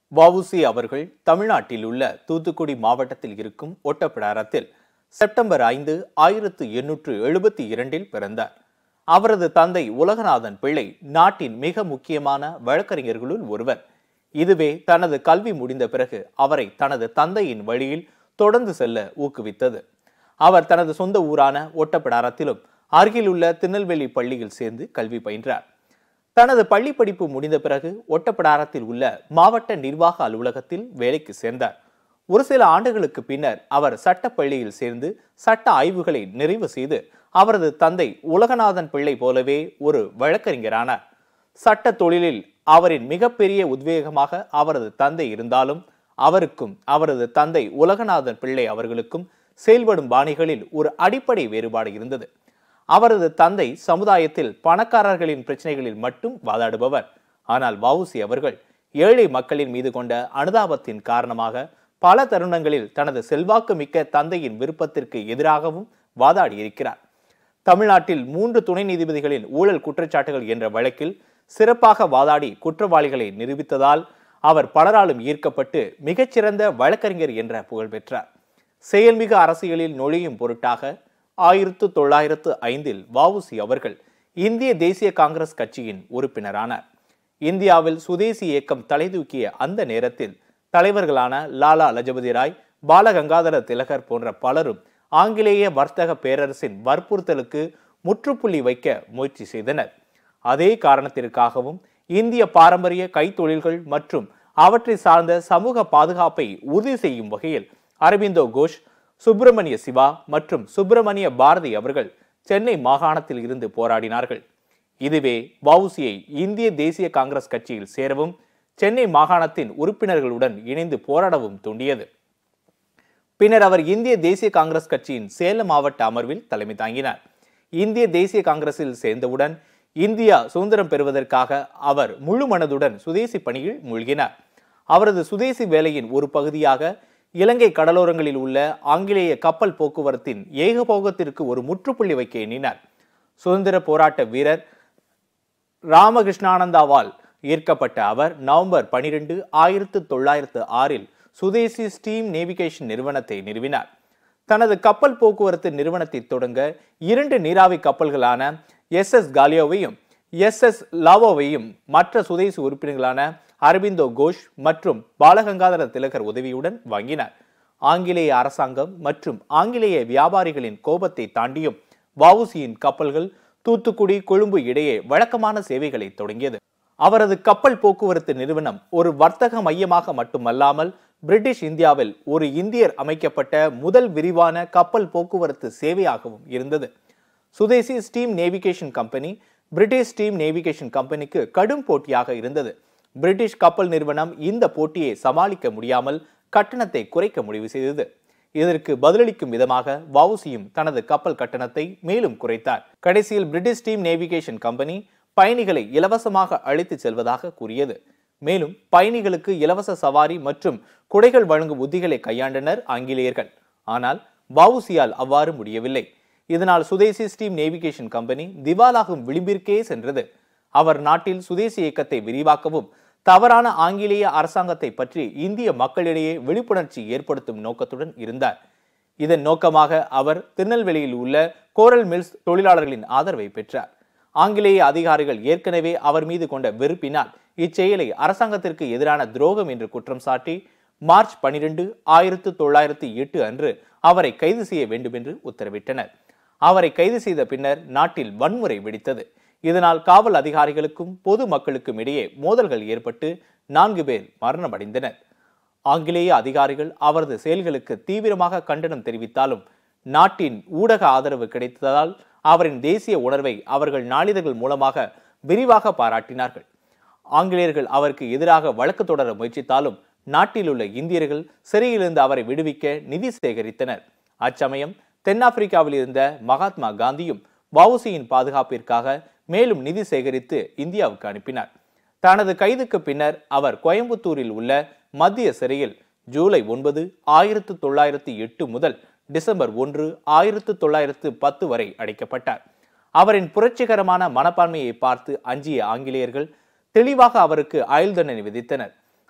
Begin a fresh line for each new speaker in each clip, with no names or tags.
வஉசி அவர்கள் தமிழ்நாட்டில் உள்ள தூத்துக்குடி மாவட்டத்தில் இருக்கும் ஒட்டப்பிடாரத்தில் செப்டம்பர் ஐந்து ஆயிரத்து எண்ணூற்று எழுபத்தி இரண்டில் பிறந்தார் அவரது தந்தை உலகநாதன் பிள்ளை நாட்டின் மிக முக்கியமான வழக்கறிஞர்களுள் ஒருவர் இதுவே தனது கல்வி முடிந்த பிறகு அவரை தனது தந்தையின் வழியில் தொடர்ந்து செல்ல ஊக்குவித்தது அவர் தனது சொந்த ஊரான ஒட்டப்பிடாரத்திலும் அருகிலுள்ள திருநெல்வேலி பள்ளியில் சேர்ந்து கல்வி பயின்றார் தனது பள்ளி படிப்பு முடிந்த பிறகு ஒட்டப்பிடாரத்தில் உள்ள மாவட்ட நிர்வாக அலுவலகத்தில் வேலைக்கு சேர்ந்தார் ஒரு சில ஆண்டுகளுக்கு பின்னர் அவர் சட்டப்பள்ளியில் சேர்ந்து சட்ட ஆய்வுகளை நிறைவு செய்து அவரது தந்தை உலகநாதன் பிள்ளை போலவே ஒரு வழக்கறிஞரானார் சட்ட தொழிலில் அவரின் மிகப்பெரிய உத்வேகமாக அவரது தந்தை இருந்தாலும் அவருக்கும் அவரது தந்தை உலகநாதன் பிள்ளை அவர்களுக்கும் செயல்படும் பாணிகளில் ஒரு அடிப்படை வேறுபாடு இருந்தது அவரது தந்தை சமுதாயத்தில் பணக்காரர்களின் பிரச்சனைகளில் மட்டும் வாதாடுபவர் ஆனால் வவுசி அவர்கள் ஏழை மக்களின் மீது கொண்ட அனுதாபத்தின் காரணமாக பல தருணங்களில் தனது செல்வாக்கு மிக்க தந்தையின் விருப்பத்திற்கு எதிராகவும் வாதாடியிருக்கிறார் தமிழ்நாட்டில் மூன்று துணை நீதிபதிகளின் ஊழல் குற்றச்சாட்டுகள் என்ற வழக்கில் சிறப்பாக வாதாடி குற்றவாளிகளை நிரூபித்ததால் அவர் பலராலும் ஈர்க்கப்பட்டு மிகச்சிறந்த வழக்கறிஞர் என்ற புகழ் பெற்றார் செயல்மிகு அரசியலில் நுழையும் பொருட்டாக ஆயிரத்து தொள்ளாயிரத்து ஐந்தில் வவுசி அவர்கள் இந்திய தேசிய காங்கிரஸ் கட்சியின் உறுப்பினரானார் இந்தியாவில் சுதேசி இயக்கம் தலைதூக்கிய அந்த நேரத்தில் தலைவர்களான லாலா லஜபதி ராய் பாலகங்காதர திலகர் போன்ற பலரும் ஆங்கிலேய வர்த்தக பேரரசின் வற்புறுத்தலுக்கு முற்றுப்புள்ளி வைக்க முயற்சி செய்தனர் அதே காரணத்திற்காகவும் இந்திய பாரம்பரிய கைத்தொழில்கள் மற்றும் அவற்றை சார்ந்த சமூக பாதுகாப்பை உறுதி செய்யும் வகையில் அரவிந்தோ கோஷ் சுப்பிரமணிய சிவா மற்றும் சுப்பிரமணிய பாரதி அவர்கள் சென்னை மாகாணத்தில் இருந்து போராடினார்கள் இதுவே வவுசியை இந்திய தேசிய காங்கிரஸ் கட்சியில் சேரவும் சென்னை மாகாணத்தின் உறுப்பினர்களுடன் இணைந்து போராடவும் தூண்டியது பின்னர் அவர் இந்திய தேசிய காங்கிரஸ் கட்சியின் சேலம் மாவட்ட அமர்வில் தலைமை தாங்கினார் இந்திய தேசிய காங்கிரஸில் சேர்ந்தவுடன் இந்தியா சுதந்திரம் பெறுவதற்காக அவர் முழு மனதுடன் சுதேசி பணியில் மூழ்கினார் அவரது சுதேசி வேலையின் ஒரு பகுதியாக இலங்கை கடலோரங்களில் உள்ள ஆங்கிலேய கப்பல் போக்குவரத்தின் ஏகபோகத்திற்கு ஒரு முற்றுப்புள்ளி வைக்க எண்ணினார் சுதந்திர போராட்ட வீரர் ராமகிருஷ்ணானந்தாவால் ஈர்க்கப்பட்ட அவர் நவம்பர் பனிரெண்டு ஆயிரத்து தொள்ளாயிரத்து ஆறில் சுதேசி ஸ்டீம் நேவிகேஷன் நிறுவனத்தை நிறுவினார் தனது கப்பல் போக்குவரத்து நிறுவனத்தை தொடங்க இரண்டு நீராவி கப்பல்களான எஸ் எஸ் காலியோவையும் எஸ் எஸ் லாவோவையும் மற்ற சுதேசி உறுப்பினர்களான அரவிந்தோ கோஷ் மற்றும் பாலகங்காதர திலகர் உதவியுடன் வாங்கினார் ஆங்கிலேய அரசாங்கம் மற்றும் ஆங்கிலேய வியாபாரிகளின் கோபத்தை தாண்டியும் வவுசியின் கப்பல்கள் தூத்துக்குடி கொழும்பு இடையே வழக்கமான சேவைகளை தொடங்கியது அவரது கப்பல் போக்குவரத்து நிறுவனம் ஒரு வர்த்தக மையமாக மட்டுமல்லாமல் பிரிட்டிஷ் இந்தியாவில் ஒரு இந்தியர் அமைக்கப்பட்ட முதல் விரிவான கப்பல் போக்குவரத்து சேவையாகவும் இருந்தது Swadeshi Steam Navigation Company British Steam Navigation கம்பெனிக்கு கடும் போட்டியாக இருந்தது பிரிட்டிஷ் கப்பல் நிறுவனம் இந்த போட்டியை சமாளிக்க முடியாமல் கட்டணத்தை குறைக்க முடிவு செய்தது இதற்கு பதிலளிக்கும் விதமாக வவுசியும் தனது கப்பல் கட்டணத்தை மேலும் குறைத்தார் கடைசியில் பிரிட்டிஷ் ஸ்டீம் நேவிகேஷன் கம்பெனி பயணிகளை இலவசமாக அழைத்துச் செல்வதாக கூறியது மேலும் பயணிகளுக்கு இலவச சவாரி மற்றும் குடைகள் வழங்கும் உத்திகளை கையாண்டனர் ஆங்கிலேயர்கள் ஆனால் வவுசியால் அவ்வாறு முடியவில்லை இதனால் சுதேசி ஸ்டீம் நேவிகேஷன் கம்பெனி திவாலாகும் விளிம்பிற்கே சென்றது அவர் நாட்டில் சுதேசி இயக்கத்தை விரிவாக்கவும் தவறான ஆங்கிலேய அரசாங்கத்தை பற்றி இந்திய மக்களிடையே விழிப்புணர்ச்சி ஏற்படுத்தும் நோக்கத்துடன் இருந்தார் இதன் நோக்கமாக அவர் திருநெல்வேலியில் உள்ள கோரல் மில்ஸ் தொழிலாளர்களின் ஆதரவை பெற்றார் ஆங்கிலேய அதிகாரிகள் ஏற்கனவே அவர் மீது கொண்ட வெறுப்பினால் இச்செயலை அரசாங்கத்திற்கு எதிரான துரோகம் என்று குற்றம் சாட்டி மார்ச் பனிரெண்டு ஆயிரத்து தொள்ளாயிரத்தி எட்டு அன்று அவரை கைது செய்ய வேண்டும் என்று உத்தரவிட்டனர் அவரை கைது செய்த பின்னர் நாட்டில் வன்முறை வெடித்தது இதனால் காவல் அதிகாரிகளுக்கும் பொது மக்களுக்கும் இடையே மோதல்கள் ஏற்பட்டு நான்கு பேர் மரணமடைந்தனர் ஆங்கிலேய அதிகாரிகள் அவரது செயல்களுக்கு தீவிரமாக கண்டனம் தெரிவித்தாலும் நாட்டின் ஊடக ஆதரவு கிடைத்ததால் அவரின் தேசிய உணர்வை அவர்கள் நாளிதழ்கள் மூலமாக விரிவாக பாராட்டினார்கள் ஆங்கிலேயர்கள் அவருக்கு எதிராக வழக்கு தொடர முயற்சித்தாலும் நாட்டில் உள்ள இந்தியர்கள் சிறையிலிருந்து அவரை விடுவிக்க நிதி சேகரித்தனர் அச்சமயம் தென்னாப்பிரிக்காவில் இருந்த மகாத்மா காந்தியும் வவுசியின் பாதுகாப்பிற்காக மேலும் நிதி சேகரித்து இந்தியாவுக்கு அனுப்பினார் தனது கைதுக்கு பின்னர் அவர் கோயம்புத்தூரில் உள்ள மத்திய சிறையில் ஜூலை ஒன்பது ஆயிரத்து தொள்ளாயிரத்தி எட்டு முதல் டிசம்பர் ஒன்று ஆயிரத்து தொள்ளாயிரத்து பத்து வரை அடைக்கப்பட்டார் அவரின் புரட்சிகரமான மனப்பான்மையை பார்த்து அஞ்சிய ஆங்கிலேயர்கள் தெளிவாக அவருக்கு ஆயுள் தண்டனை விதித்தனர்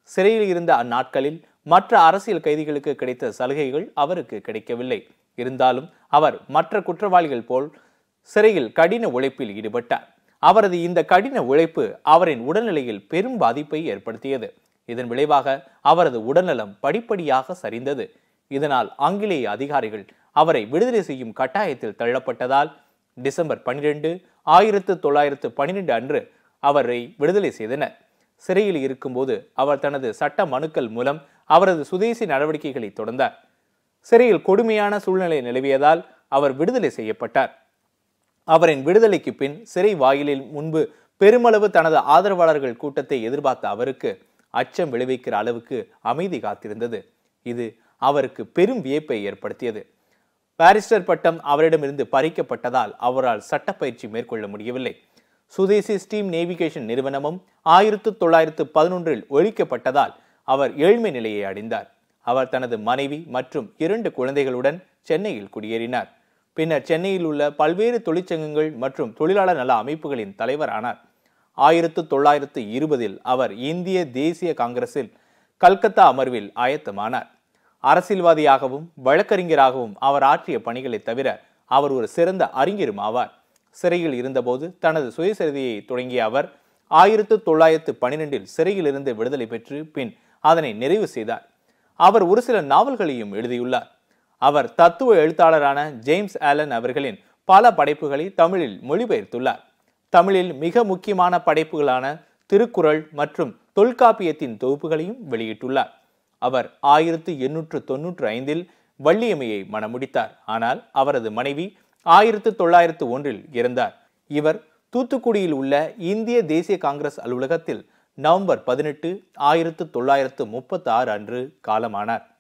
சிறையில் இருந்த அந்நாட்களில் மற்ற அரசியல் கைதிகளுக்கு கிடைத்த சலுகைகள் அவருக்கு கிடைக்கவில்லை இருந்தாலும் அவர் மற்ற குற்றவாளிகள் போல் சிறையில் கடின உழைப்பில் ஈடுபட்டார் அவரது இந்த கடின உழைப்பு அவரின் உடல்நிலையில் பெரும் பாதிப்பை ஏற்படுத்தியது இதன் விளைவாக அவரது உடல்நலம் படிப்படியாக சரிந்தது இதனால் ஆங்கிலேய அதிகாரிகள் அவரை விடுதலை செய்யும் கட்டாயத்தில் தள்ளப்பட்டதால் டிசம்பர் பனிரெண்டு ஆயிரத்து தொள்ளாயிரத்து பனிரெண்டு அன்று அவரை விடுதலை செய்தனர் சிறையில் இருக்கும்போது அவர் தனது சட்ட மனுக்கள் மூலம் அவரது சுதேசி நடவடிக்கைகளை தொடர்ந்தார் சிறையில் கொடுமையான சூழ்நிலை நிலவியதால் அவர் விடுதலை செய்யப்பட்டார் அவரின் விடுதலைக்கு பின் சிறை வாயிலில் முன்பு பெருமளவு தனது ஆதரவாளர்கள் கூட்டத்தை எதிர்பார்த்த அவருக்கு அச்சம் விளைவிக்கிற அளவுக்கு அமைதி காத்திருந்தது இது அவருக்கு பெரும் வியப்பை ஏற்படுத்தியது பாரிஸ்டர் பட்டம் அவரிடமிருந்து பறிக்கப்பட்டதால் அவரால் சட்டப்பயிற்சி மேற்கொள்ள முடியவில்லை சுதேசி ஸ்டீம் நேவிகேஷன் நிறுவனமும் ஆயிரத்து தொள்ளாயிரத்து பதினொன்றில் ஒழிக்கப்பட்டதால் அவர் ஏழ்மை நிலையை அடைந்தார் அவர் தனது மனைவி மற்றும் இரண்டு குழந்தைகளுடன் சென்னையில் குடியேறினார் பின்னர் சென்னையில் உள்ள பல்வேறு தொழிற்சங்கங்கள் மற்றும் தொழிலாளர் நல அமைப்புகளின் தலைவர் ஆனார் ஆயிரத்து தொள்ளாயிரத்து இருபதில் அவர் இந்திய தேசிய காங்கிரஸில் கல்கத்தா அமர்வில் ஆயத்தமானார் அரசியல்வாதியாகவும் வழக்கறிஞராகவும் அவர் ஆற்றிய பணிகளைத் தவிர அவர் ஒரு சிறந்த அறிஞரும் ஆவார் சிறையில் இருந்தபோது தனது சுயசரிதையை தொடங்கிய அவர் ஆயிரத்து தொள்ளாயிரத்து பனிரெண்டில் சிறையில் இருந்து விடுதலை பெற்று பின் அதனை நிறைவு செய்தார் அவர் ஒரு சில நாவல்களையும் எழுதியுள்ளார் அவர் தத்துவ எழுத்தாளரான ஜேம்ஸ் ஆலன் அவர்களின் பல படைப்புகளை தமிழில் மொழிபெயர்த்துள்ளார் தமிழில் மிக முக்கியமான படைப்புகளான திருக்குறள் மற்றும் தொல்காப்பியத்தின் தொகுப்புகளையும் வெளியிட்டுள்ளார் அவர் ஆயிரத்து எண்ணூற்று தொன்னூற்று ஐந்தில் வள்ளியம்மையை மணமுடித்தார் ஆனால் அவரது மனைவி ஆயிரத்து தொள்ளாயிரத்து ஒன்றில் இறந்தார் இவர் தூத்துக்குடியில் உள்ள இந்திய தேசிய காங்கிரஸ் அலுவலகத்தில் நவம்பர் பதினெட்டு ஆயிரத்து தொள்ளாயிரத்து முப்பத்தி ஆறு அன்று காலமானார்